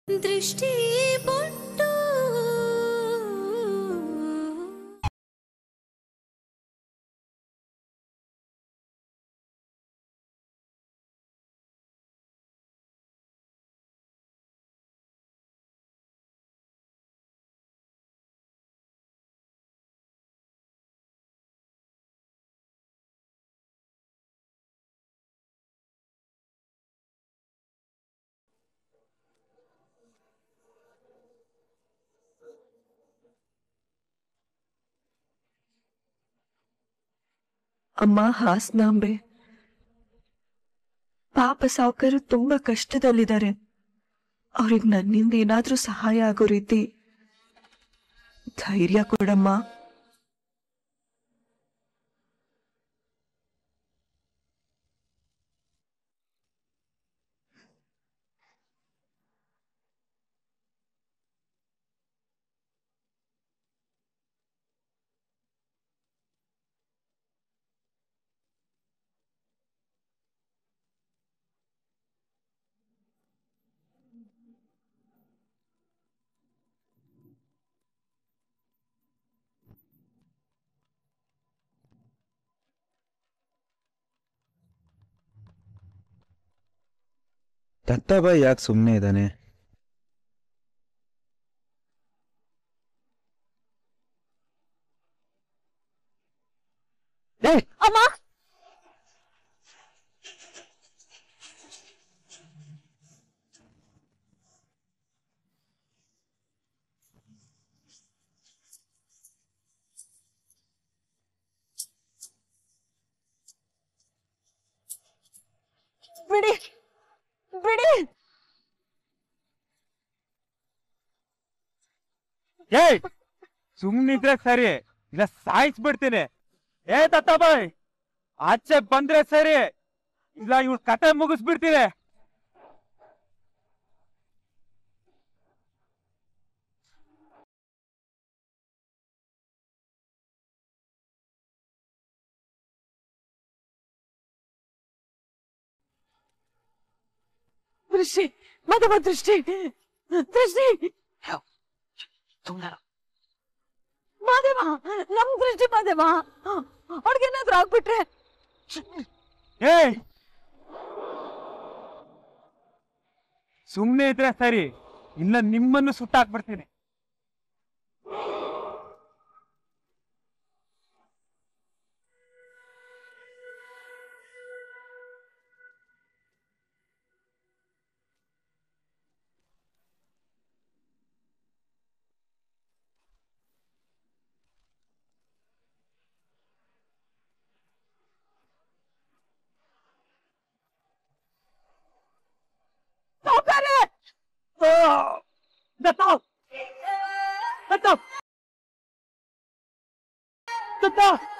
ದೃಷ್ಟಿ ಬೊಟ್ಟು ಅಮ್ಮ ಹಾಸ್ನಾಂಬೆ ಪಾಪ ಸಾವುಕರು ತುಂಬಾ ಕಷ್ಟದಲ್ಲಿದ್ದಾರೆ ಅವ್ರಿಗೆ ನನ್ನಿಂದ ಏನಾದ್ರೂ ಸಹಾಯ ಆಗೋ ರೀತಿ ಧೈರ್ಯ ಕೊಡಮ್ಮ ದತ್ತಾಬಾಯಿ ಯಾಕೆ ಸುಮ್ಮನೆ ಇದ್ದಾನೆ ಅಮ್ಮ ಬಿಡಿ ಬಿಡಿ ಏಯ್ ಸುಮ್ನಿದ್ರೆ ಸರಿ ಇಲ್ಲ ಸಾಯಿಸ್ಬಿಡ್ತೀನಿ ಏ ದತ್ತಾಬಾಯ್ ಆಚೆ ಬಂದ್ರೆ ಸರಿ ಇಲ್ಲ ಇವ್ಳ ಕತೆ ಮುಗಿಸ್ಬಿಡ್ತೀನಿ ದೃಷ್ಟಿ ಮದವ ದೃಷ್ಟಿ ದೃಷ್ಟಿ ಮಾದೇವ ನಮ್ ದೃಷ್ಟಿ ಮಾದೇವ ಅವ್ರಿಗೇನಾದ್ರೂ ಆಗ್ಬಿಟ್ರೆ ಏಯ್ ಸುಮ್ನೆ ಇದ್ರೆ ಸರಿ ಇಲ್ಲ ನಿಮ್ಮನ್ನು ಸುಟ್ಟಾಕ್ಬಿಡ್ತೀನಿ ಸಾವ್ಕಾರೆ! ದತ್ತ ದತ್ತ ದತ್ತ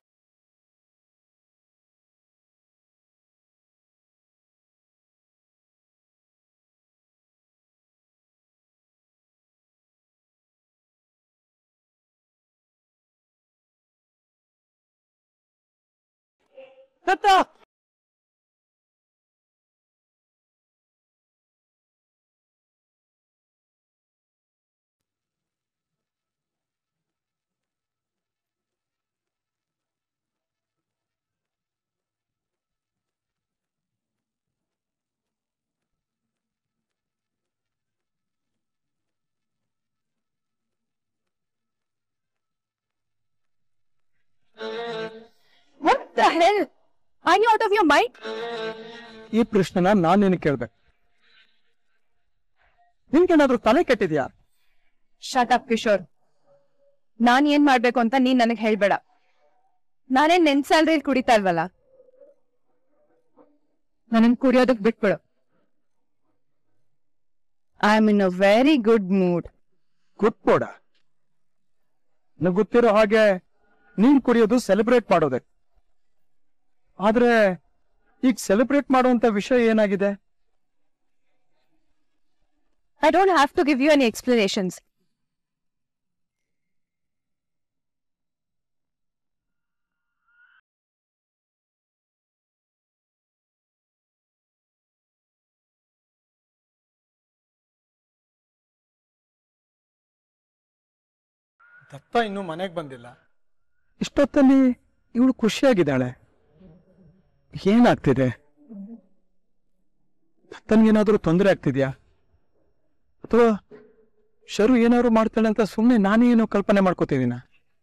ದತ್ತ What the hell? Are you out of your mind? ಈ ಪ್ರಶ್ನೆನ ನಾನ್ ನಿನಗೆ ಕೇಳ್ಬೇಕು ನಿನ್ಗೇನಾದ್ರೂ ತಲೆ ಕೆಟ್ಟಿದ್ಯಾ ಶಟ್ ಅಪ್ ಕಿಶೋರ್ ನಾನ್ ಏನ್ ಮಾಡ್ಬೇಕು ಅಂತ ನೀನ್ ನನಗ್ ಹೇಳ್ಬೇಡ ನಾನೇನ್ ನೆನ್ ಸ್ಯಾಲ್ರಿಲ್ ಕುಡಿತಾ ಇಲ್ವಲ್ಲ ನನನ್ ಕುಡಿಯೋದಕ್ ಬಿಟ್ಬಿಡು I am in a very good mood ಗುಟ್ಬೋಡ ನನಗೆ ಗೊತ್ತಿರೋ ಹಾಗೆ ನೀನ್ ಕುಡಿಯೋದು ಸೆಲೆಬ್ರೇಟ್ ಮಾಡೋದೆ ಆದ್ರೆ ಈಗ ಸೆಲೆಬ್ರೇಟ್ ಮಾಡುವಂತ ವಿಷಯ ಏನಾಗಿದೆ I don't have to give you any explanations Datta ಇನ್ನೂ ಮನೆಗೆ ಬಂದಿಲ್ಲ ಇಷ್ಟೊತ್ತಲ್ಲಿ ಇವಳು ಖುಷಿಯಾಗಿದ್ದಾಳೆ ಏನಾಗ್ತಿದೆ ದತ್ತನ್ಗೇನಾದ್ರೂ ತೊಂದರೆ ಆಗ್ತಿದ್ಯಾ ಅಥವಾ ಶರು ಏನಾದ್ರು ಮಾಡ್ತಾಳೆ ಅಂತ ಸುಮ್ಮನೆ ನಾನೇ ಏನೋ ಕಲ್ಪನೆ ಮಾಡ್ಕೋತಿದ್ದೀನ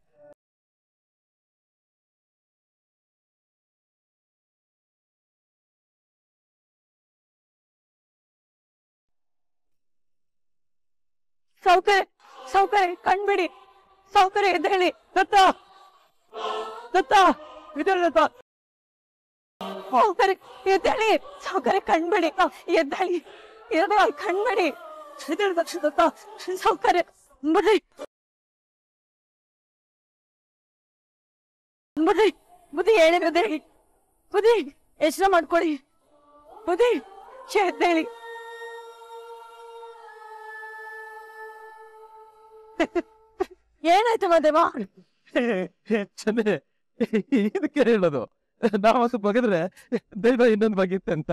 ಸೌಕರ್ಯ ಸೌಕರ್ಯ ಕಣ್ಬಿಡಿ ಸೌಕರ್ಯ ಎದ್ದೇಳಿ ದತ್ತ ದತ್ತ ಎದ್ದೇಳಿ ದತ್ತ ಸೌಕರ್ಯ ಎದ್ದೇಳಿ ಸೌಕರ್ಯ ಕಣ್ಬಿಡಿ ಎದ್ದೇಳಿ ಎದ್ದೇಳಿ ಕಣ್ಬಿಡಿ ಎದ್ದೇಳಿ ದಕ್ಷ ದತ್ತ ಸೌಕರ್ಯ ಬಿಡ್ರಿ ಬಿಡ್ರಿ ಬುದ್ಧಿ ಹೇಳಿ ಎದ್ದೇಳಿ ಬುದ್ಧಿ ಎಚ್ಚರ ಮಾಡ್ಕೊಳ್ಳಿ ಬುದ್ಧಿ ಛೆ, ಎದ್ದೇಳಿ ಏನಾಯ್ತು ಮದೇವ ಚೆನ್ನೆ ಇದಕ್ಕೆ ಹೇಳೋದು ನಾವತ್ತು ಬಗೆದ್ರೆ ದೈವ ಇನ್ನೊಂದು ಬಗೆಯುತ್ತೆ ಅಂತ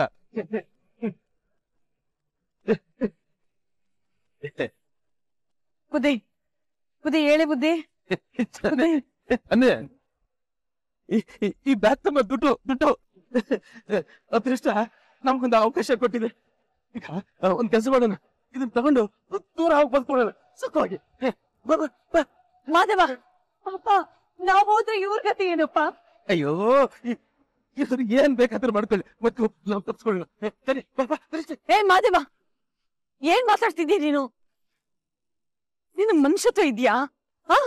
ಬುದ್ಧಿ ಬುದ್ಧಿ ಹೇಳಿ ಬುದ್ಧಿ ಚೆನ್ನೆ ಅನ್ನೆ ಈ- ಈ- ಈ ಬ್ಯಾಗ್ ತುಂಬ ದುಡ್ಡು ದುಡ್ಡು ಅದೃಷ್ಟ ನಮ್ಗೊಂದು ಅವಕಾಶ ಕೊಟ್ಟಿದೆ ಈಗ ಆ, ಒಂದ್ ಕೆಲಸ ಮಾಡೋಣ ಇದನ್ನ ತಗೊಂಡು ದೂರ ಹೋಗಿ ಬದ್ಕೊಳ್ಳೋಣ ಸುಖವಾಗಿ ಹೇ, ಬಾ, ಬಾ, ಬಾ. ಮಾದೇವ ಅಪ್ಪ ನಾವ್ ಹೋದ್ರೆ ಇವ್ರ ಗತಿ ಏನಪ್ಪ ಅಯ್ಯೋ ಈ- ಇವ್ರು ಏನ್ ಬೇಕಾದ್ರೂ ಮಾಡ್ಕೊಳ್ಳಿ ಮತ್ತು ನಾವು ತಪ್ಪಿಸ್ಕೊಳ್ಳೋಣ ಹೇ, ಸರಿ ಬಾ, ಬಾ, ಸರಿ, ಏ ಮಾದೇವ ಏನ್ ಮಾತಾಡ್ತಿದ್ದೀಯ ನೀನು ನಿನ್ನ ಮನುಷ್ಯತ್ವ ಇದ್ಯಾ ಆ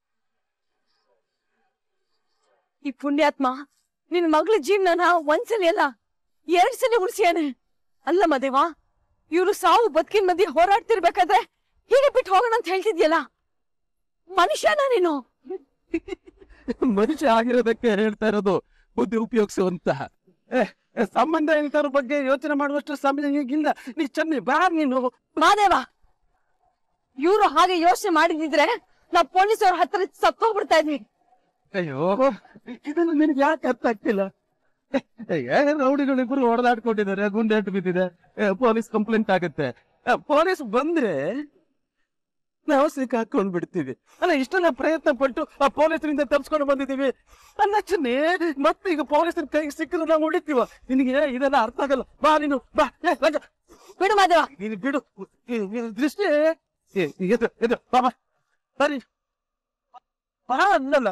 ಈ ಪುಣ್ಯಾತ್ಮ ನಿನ್ ಮಗಳ ಜೀವನನ ಒಂದ್ಸಲಿ ಅಲ್ಲ ಎರಡ್ ಸಲ ಉಳಿಸ್ಯಾನೆ ಅಲ್ಲ ಮದೇವ ಇವ್ರು ಸಾವು ಬದುಕಿನ ಮಧ್ಯೆ ಹೋರಾಡ್ತಿರ್ಬೇಕಾದ್ರೆ ಹೀಗೆ ಬಿಟ್ಟು ಹೋಗೋಣ ಅಂತ ಹೇಳ್ತಿದ್ಯಲ್ಲ ಮನುಷ್ಯನ ನೀನು ಮನುಷ್ಯ ಆಗಿರೋದಕ್ಕೆ ಹೇಳ್ತಾ ಇರೋದು ಬುದ್ಧಿ ಉಪಯೋಗಿಸು ಅಂತ ಏ, ಏ, ಸಂಬಂಧ ಇಂಥವ್ರ ಬಗ್ಗೆ ಯೋಚನೆ ಮಾಡುವಷ್ಟು ಸಮಯ ಈಗಿಲ್ಲ ನೀ ಚೆನ್ನಿ ಬಾ ನೀನು ಮಾದೇವ ಇವ್ರು ಹಾಗೆ ಯೋಚನೆ ಮಾಡಿದಿದ್ರೆ ನಾವ್ ಪೊಲೀಸವ್ರ ಹತ್ರ ಸತ್ತೋಗ್ಬಿಡ್ತಾ ಇದ್ವಿ ಅಯ್ಯೋ ಇದನ್ನು ನಿನಗೆ ಯಾಕೆ ಅರ್ಥ ಆಗ್ತಿಲ್ಲ ಏ, ರೌಡಿಗಳಿಬ್ರು ಹೊಡೆದಾಡ್ಕೊಂಡಿದ್ದಾರೆ ಗುಂಡೇಟು ಬಿದ್ದಿದೆ ಏ, ಪೊಲೀಸ್ ಕಂಪ್ಲೇಂಟ್ ಆಗುತ್ತೆ ಏ, ಪೊಲೀಸ್ ಬಂದ್ರೆ ನಾವು ಸಿಕ್ಕಾಕೊಂಡ್ ಬಿಡ್ತೀವಿ ಅಲ್ಲ ಇಷ್ಟೆಲ್ಲ ಪ್ರಯತ್ನ ಪಟ್ಟು ಆ ಪೊಲೀಸರಿಂದ ತಪ್ಸ್ಕೊಂಡು ಬಂದಿದೀವಿ ಅಲ್ಲ ಚೆನ್ನಿ ಮತ್ತೆ ಈಗ ಪೊಲೀಸರ ಕೈಗೆ ಸಿಕ್ಕಿದ್ರೆ ನಾವು ಹೊಡಿತೀವ ನಿನಗೆ ಇದೆಲ್ಲ ಅರ್ಥ ಆಗಲ್ಲ ಬಾ ನೀನು ಬಾ ಏ, ರಾಜ, ಬಿಡು ಮಾದೇವ ನೀನು ಬಿಡು ಈ- ಈ ದೃಷ್ಟಿ ಏ, ಎದು ಎದು ಬಾ ಬಾ ಸರಿ ಬಾ ಅನ್ನಲ್ಲ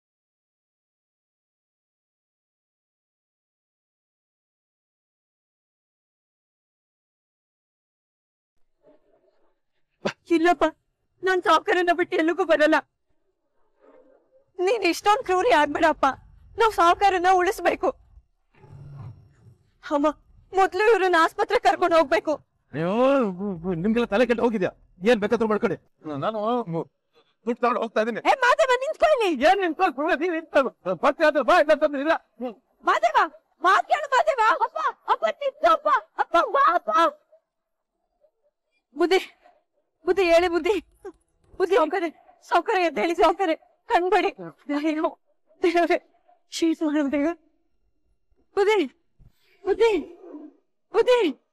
ಇಲ್ಲಪ್ಪ ನಾನ್ ಸಾವುಕಾರನ ಬಿಟ್ಟು ಎಲ್ಲಿಗೂ ಬರಲ್ಲ ನೀನ್ ಇಷ್ಟೊಂದ್ ಕ್ರೂರಿ ಆಗ್ಬೇಡಪ್ಪ ನಾವ್ ಸಾವುಕಾರನ ಉಳಿಸ್ಬೇಕು ಅಮ್ಮ ಮೊದ್ಲು ಇವ್ರನ್ನ ಆಸ್ಪತ್ರೆ ಕರ್ಕೊಂಡು ಹೋಗ್ಬೇಕು ಅಯ್ಯೋ ನಿಮ್ಗೆಲ್ಲ ತಲೆ ಕೆಟ್ಟು ಹೋಗಿದ್ಯಾ ಏನ್ ಬೇಕಾದ್ರೂ ಮಾಡ್ಕೊಳ್ಳಿ ನಾನು ಮು- ದುಡ್ಡು ತಗೊಂಡು ಹೋಗ್ತಾ ಇದೀನಿ ಏ ಮಾದೇವ ನಿಂತ್ಕೊಳ್ಳಿ ಏನ್ ನಿಂತ್ಕೊಂಡು ನೀವ್ ನಿಂತ್ಕೊಂಡು ಪತ್ತೆ ಆದ್ರೆ ಬಾ ಇಲ್ಲ ಅಂತಂದ್ರೆ ಇಲ್ಲ ಹ್ಮ್. ಮಾದೇವ ಮಾತ್ ಕೇಳು ಮಾದೇವ ಅಪ್ಪ ಅಪ್ಪ ನಿಂತು ಅಪ್ಪ ಅಪ್ಪ ಬಾ ಅಪ್ಪ ಬುದ್ಧಿ ಬುದ್ಧಿ ಹೇಳಿ ಬುದ್ಧಿ ಬುದ್ಧಿ ಸೌಕರ್ಯ ಸೌಕರ್ಯ ಎದ್ದೇಳಿ ಸೌಕರ್ಯ ಕಣ್ಬೇಡಿ ಅಯ್ಯೋ ದೇವ್ರೆ ಶೀತ ಮಾಡಿದೆ ಬುದ್ಧಿ ಬುದ್ಧಿ ಬುದ್ಧಿ